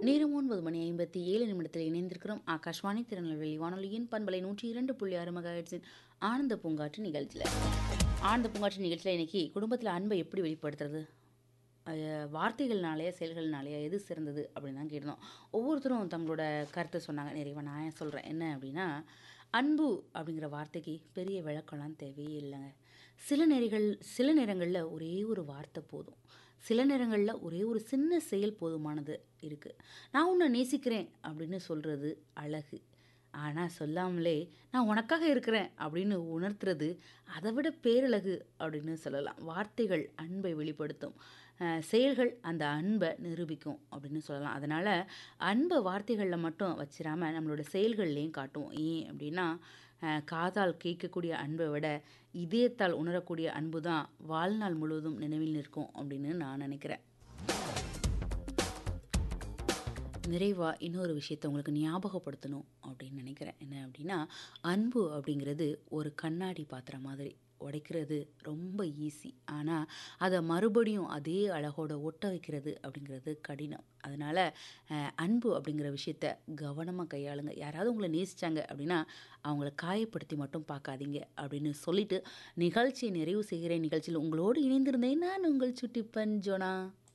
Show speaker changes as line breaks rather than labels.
நேரம் ஒன்பது மணி ஐம்பத்தி ஏழு நிமிடத்தில் இணைந்திருக்கிறோம் ஆகாஷ்வாணி திருநெல்வேலி வானொலியின் பண்பலை நூற்றி இரண்டு புள்ளி ஆறு மகாஹெட்ஸின் ஆனந்த பூங்காற்று நிகழ்ச்சியில் ஆனந்த பூங்காற்று நிகழ்ச்சியில் இன்னைக்கு குடும்பத்தில் அன்பை எப்படி வெளிப்படுத்துறது அஹ், வார்த்தைகள்னாலேயா செயல்கள்னாலேயா எது சிறந்தது அப்படின்னு தான் கேட்டிருந்தோம் ஒவ்வொருத்தரும் தங்களோட கருத்தை சொன்னாங்க நிறைவா நான் சொல்கிறேன் என்ன அப்படின்னா அன்பு அப்படிங்கிற வார்த்தைக்கு பெரிய விளக்கம்லாம் தேவையே இல்லைங்க சில நேரங்கள் சில நேரங்களில் ஒரே ஒரு வார்த்தை போதும் சில நேரங்களில் ஒரே ஒரு சின்ன செயல் போதுமானது இருக்குது நான் உன்னை நேசிக்கிறேன் அப்படின்னு சொல்கிறது அழகு ஆனால் சொல்லாமலே நான் உனக்காக இருக்கிறேன் அப்படின்னு உணர்த்துறது அதை விட பேரழகு அப்படின்னு சொல்லலாம் வார்த்தைகள் அன்பை வெளிப்படுத்தும் அஹ், செயல்கள் அந்த அன்பை நிரூபிக்கும் அப்படின்னு சொல்லலாம் அதனால் அன்பை வார்த்தைகளில் மட்டும் வச்சிடாம நம்மளோட செயல்கள்லேயும் காட்டுவோம் ஏன் அப்படின்னா அஹ், காதால் கேட்கக்கூடிய அன்பை விட இதயத்தால் உணரக்கூடிய அன்பு தான் வாழ்நாள் முழுவதும் நினைவில் நிற்கும் அப்படின்னு நான் நினைக்கிறேன் நிறைவா இன்னொரு விஷயத்தை உங்களுக்கு ஞாபகப்படுத்தணும் அப்படின்னு நினைக்கிறேன் என்ன அப்படின்னா அன்பு அப்படிங்கிறது ஒரு கண்ணாடி பாத்திரம் மாதிரி உடைக்கிறது ரொம்ப ஈஸி ஆனால் அதை மறுபடியும் அதே அழகோட ஒட்ட வைக்கிறது அப்படிங்கிறது கடினம் அதனால் அன்பு அப்படிங்கிற விஷயத்த கவனமாக கையாளுங்க யாராவது உங்களை நேசித்தாங்க அப்படின்னா அவங்கள காயப்படுத்தி மட்டும் பார்க்காதீங்க அப்படின்னு சொல்லிட்டு நிகழ்ச்சியை நிறைவு செய்கிறேன் நிகழ்ச்சியில் உங்களோடு இணைந்திருந்தேன் நான் உங்கள் சுட்டிப்பன் ஜோனா